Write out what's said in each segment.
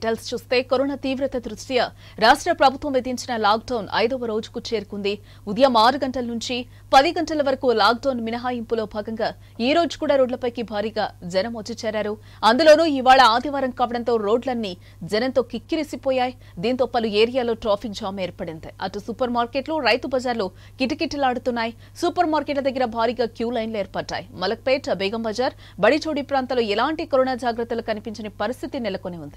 details చూస్తే corona తీవ్రత దృష్ట్యా రాష్ట్ర ప్రభుత్వం విధించిన లాక్డౌన్ ఐదవ రోజుకు చేరుకుంది ఉదయం ఆరు గంటల నుంచి పది గంటల వరకు లాక్డౌన్ మినహాయింపులో భాగంగా ఈ రోజు కూడా రోడ్లపైకి భారీగా జనం వచ్చి చేరారు అందులోనూ ఇవాళ ఆదివారం కావడంతో రోడ్లన్నీ జనంతో కిక్కిరిసిపోయాయి దీంతో పలు ఏరియాలో ట్రాఫిక్ జామ్ ఏర్పడింది అటు సూపర్ మార్కెట్లు రైతు బజార్లు కిటకిటలాడుతున్నాయి సూపర్ మార్కెట్ల దగ్గర భారీగా క్యూ లైన్లు ఏర్పడ్డాయి మలక్పేట్ బేగం బజార్ బడిచోడి ప్రాంతాల్లో ఎలాంటి కరోనా జాగ్రత్తలు కనిపించని పరిస్థితి నెలకొని ఉంది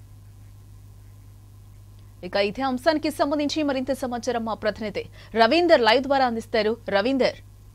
ఇక ఇదే అంశానికి సంబంధించి మరింత సమాచారం మా ప్రతినిధి రవీందర్ లైవ్ ద్వారా అందిస్తారు రవీందర్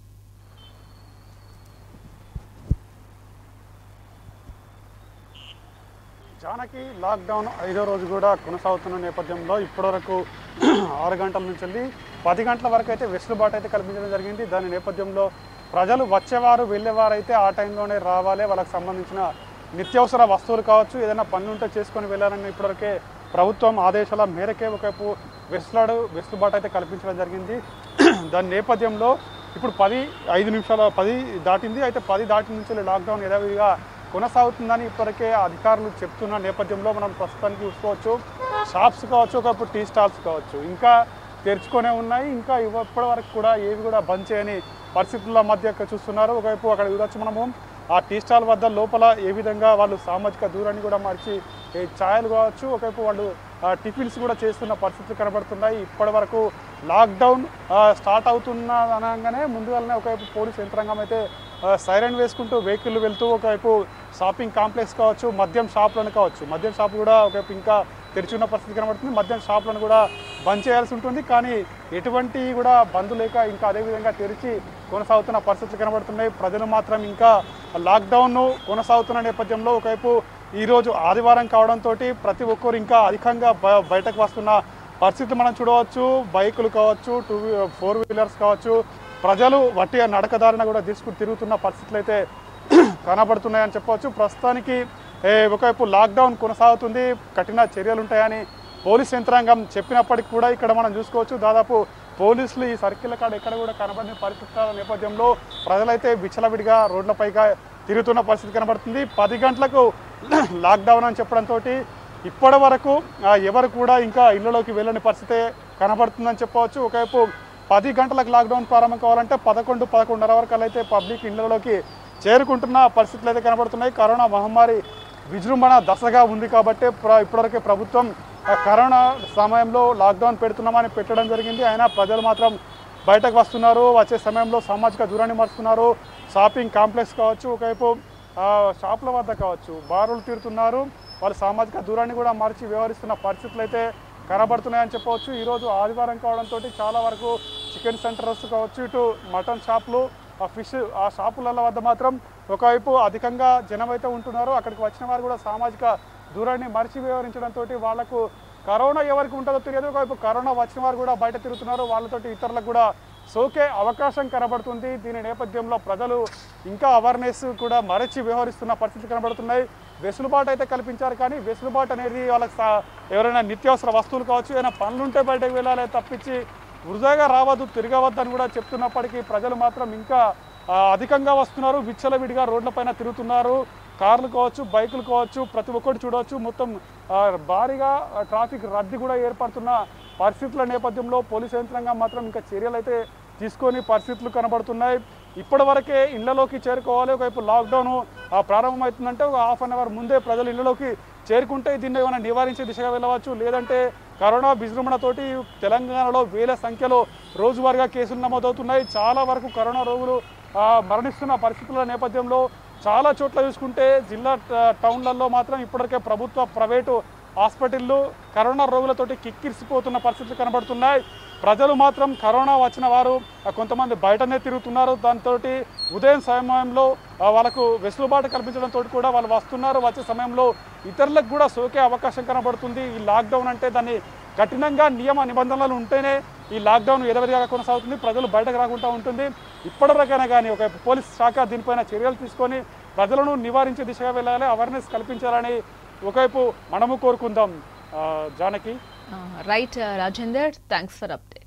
జానకి లాక్డౌన్ ఐదో రోజు కూడా కొనసాగుతున్న నేపథ్యంలో ఇప్పటివరకు ఆరు గంటల నుంచి వెళ్ళి పది గంటల వరకు అయితే వెసులుబాటు అయితే కల్పించడం జరిగింది దాని నేపథ్యంలో ప్రజలు వచ్చేవారు వెళ్ళేవారు అయితే ఆ టైంలోనే రావాలి వాళ్ళకి సంబంధించిన నిత్యావసర వస్తువులు కావచ్చు ఏదైనా పనులు ఉంటే చేసుకొని వెళ్ళాలని ఇప్పటివరకే ప్రభుత్వం ఆదేశాల మేరకే ఒకవైపు వెసులాడు వెసులుబాటు అయితే కల్పించడం జరిగింది దాని నేపథ్యంలో ఇప్పుడు పది ఐదు నిమిషాల పది దాటింది అయితే పది దాటి నుంచి లాక్డౌన్ యథావిధిగా కొనసాగుతుందని ఇప్పటికే అధికారులు చెప్తున్న నేపథ్యంలో మనం ప్రస్తుతానికి చూసుకోవచ్చు షాప్స్ కావచ్చు ఒకప్పుడు టీ స్టాల్స్ కావచ్చు ఇంకా తెరుచుకొనే ఉన్నాయి ఇంకా ఇవ- ఇప్పటి వరకు కూడా ఏవి కూడా బంద్ చేయని పరిస్థితుల మధ్య ఇక్కడ చూస్తున్నారు ఒకవైపు అక్కడ చూడొచ్చు మనము ఆ టీ స్టాల్ వద్ద లోపల ఏ విధంగా వాళ్ళు సామాజిక దూరాన్ని కూడా మార్చి ఈ ఛాయలు కావచ్చు ఒకవైపు వాళ్ళు ఆ, టిఫిన్స్ కూడా చేస్తున్న పరిస్థితులు కనబడుతున్నాయి ఇప్పటి వరకు లాక్డౌన్ ఆ, స్టార్ట్ అవుతున్న అనగానే ముందుగానే ఒకవైపు పోలీస్ యంత్రాంగం అయితే ఆ, సైరన్ వేసుకుంటూ వెహికల్ వెళ్తూ ఒకవైపు షాపింగ్ కాంప్లెక్స్ కావచ్చు మద్యం షాపులను కావచ్చు మద్యం షాప్ కూడా ఒకవైపు ఇంకా తెరిచి ఉన్న పరిస్థితి కనబడుతుంది మద్యం షాపులను కూడా బంద్ చేయాల్సి ఉంటుంది కానీ ఎటువంటి కూడా బంద్ లేక ఇంకా అదేవిధంగా తెరిచి కొనసాగుతున్న పరిస్థితులు కనబడుతున్నాయి ప్రజలు మాత్రం ఇంకా లాక్డౌన్ కొనసాగుతున్న నేపథ్యంలో ఒకవైపు ఈరోజు ఆదివారం కావడంతో ప్రతి ఒక్కరు ఇంకా అధికంగా బ- బయటకు వస్తున్న పరిస్థితి మనం చూడవచ్చు బైకులు కావచ్చు టూ వీ- ఫోర్ వీలర్స్ కావచ్చు ప్రజలు వట్టి నడకదారిన కూడా తీసుకుని తిరుగుతున్న పరిస్థితులు అయితే కనబడుతున్నాయని చెప్పవచ్చు ప్రస్తుతానికి ఏ, ఒకవైపు లాక్డౌన్ కొనసాగుతుంది కఠిన చర్యలు ఉంటాయని పోలీస్ యంత్రాంగం చెప్పినప్పటికీ కూడా ఇక్కడ మనం చూసుకోవచ్చు దాదాపు పోలీసులు ఈ సర్కిల్ కాడ ఎక్కడ కూడా కనబడిన పరిస్థితుల నేపథ్యంలో ప్రజలైతే విచ్చలవిడిగా రోడ్లపైగా తిరుగుతున్న పరిస్థితి కనబడుతుంది పది గంటలకు లాక్డౌన్ అని చెప్పడంతో ఇప్పటి వరకు ఆ, ఎవరు కూడా ఇంకా ఇళ్లలోకి వెళ్ళని పరిస్థితే కనబడుతుందని చెప్పవచ్చు ఒకవైపు పది గంటలకు లాక్డౌన్ ప్రారంభం కావాలంటే పదకొండు పదకొండున్నర వరకు అయితే పబ్లిక్ ఇళ్లలోకి చేరుకుంటున్న పరిస్థితులు అయితే కనబడుతున్నాయి కరోనా మహమ్మారి విజృంభణ దశగా ఉంది కాబట్టి ప్ర- ఇప్పటివరకే ప్రభుత్వం ఆ కరోనా సమయంలో లాక్డౌన్ పెడుతున్నామని పెట్టడం జరిగింది అయినా ప్రజలు మాత్రం బయటకు వస్తున్నారు వచ్చే సమయంలో సామాజిక దూరాన్ని మరుస్తున్నారు షాపింగ్ కాంప్లెక్స్ కావచ్చు ఒకవైపు ఆ, షాపుల వద్ద కావచ్చు బారులు తీరుతున్నారు వాళ్ళు సామాజిక దూరాన్ని కూడా మార్చి వ్యవహరిస్తున్న పరిస్థితులు అయితే కనబడుతున్నాయని చెప్పవచ్చు ఈరోజు ఆదివారం కావడంతో చాలా వరకు చికెన్ సెంటర్స్ కావచ్చు ఇటు మటన్ షాపులు ఆ ఫిష్ ఆ షాపుల వద్ద మాత్రం ఒకవైపు అధికంగా జనం అయితే ఉంటున్నారు అక్కడికి వచ్చిన వారు కూడా సామాజిక దూరాన్ని మరిచి వ్యవహరించడంతో వాళ్లకు కరోనా ఎవరికి ఉంటుందో తెలియదు ఒకవైపు కరోనా వచ్చిన వారు కూడా బయట తిరుగుతున్నారు వాళ్ళతోటి ఇతరులకు కూడా సోకే అవకాశం కనబడుతుంది దీని నేపథ్యంలో ప్రజలు ఇంకా అవేర్నెస్ కూడా మరచి వ్యవహరిస్తున్న పరిస్థితి కనబడుతున్నాయి వెసులుబాటు అయితే కల్పించారు కానీ వెసులుబాటు అనేది వాళ్ళకి సా- ఎవరైనా నిత్యావసర వస్తువులు కావచ్చు ఏదైనా పనులుంటే బయటకు వెళ్ళాలి తప్పించి వృధాగా రావద్దు తిరగవద్దని కూడా చెప్తున్నప్పటికీ ప్రజలు మాత్రం ఇంకా ఆ, అధికంగా వస్తున్నారు విచ్చలవిడిగా రోడ్లపైన తిరుగుతున్నారు కార్లు కావచ్చు బైకులు కావచ్చు ప్రతి ఒక్కటి చూడవచ్చు మొత్తం ఆ, భారీగా ఆ, ట్రాఫిక్ రద్దీ కూడా ఏర్పడుతున్న పరిస్థితుల నేపథ్యంలో పోలీస్ యంత్రాంగం మాత్రం ఇంకా చర్యలు అయితే తీసుకొని పరిస్థితులు కనబడుతున్నాయి ఇప్పటి వరకే ఇళ్లలోకి చేరుకోవాలి ఒకవైపు లాక్డౌన్ ఆ, ప్రారంభమవుతుందంటే ఒక హాఫ్ అన్ అవర్ ముందే ప్రజలు ఇళ్లలోకి చేరుకుంటే దీన్ని ఏమైనా నివారించే దిశగా వెళ్ళవచ్చు లేదంటే కరోనా విజృంభణతోటి తెలంగాణలో వేల సంఖ్యలో రోజువారీగా కేసులు నమోదవుతున్నాయి చాలా వరకు కరోనా రోగులు ఆ, మరణిస్తున్న పరిస్థితుల నేపథ్యంలో చాలా చోట్ల చూసుకుంటే జిల్లా ట- టౌన్లలో మాత్రం ఇప్పటికే ప్రభుత్వ ప్రైవేటు హాస్పిటళ్ళు కరోనా రోగులతోటి కిక్కిరిసిపోతున్న పరిస్థితులు కనబడుతున్నాయి ప్రజలు మాత్రం కరోనా వచ్చిన వారు ఆ, కొంతమంది బయటనే తిరుగుతున్నారు దాంతో ఉదయం సమయంలో ఆ, వాళ్ళకు వెసులుబాటు కల్పించడంతో కూడా వాళ్ళు వస్తున్నారు వచ్చే సమయంలో ఇతరులకు కూడా సోకే అవకాశం కనబడుతుంది ఈ లాక్డౌన్ అంటే దాన్ని కఠినంగా నియమ నిబంధనలు ఉంటేనే ఈ లాక్డౌన్ ఎదవదిగా కొనసాగుతుంది ప్రజలు బయటకు రాకుండా ఉంటుంది ఇప్పటివరకైనా కానీ ఒక పోలీస్ శాఖ దీనిపైన చర్యలు తీసుకొని ప్రజలను నివారించే దిశగా వెళ్ళాలి అవేర్నెస్ కల్పించాలని ఒకవైపు మనము కోరుకుందాం ఆ, Janaki right Rajender thanks for update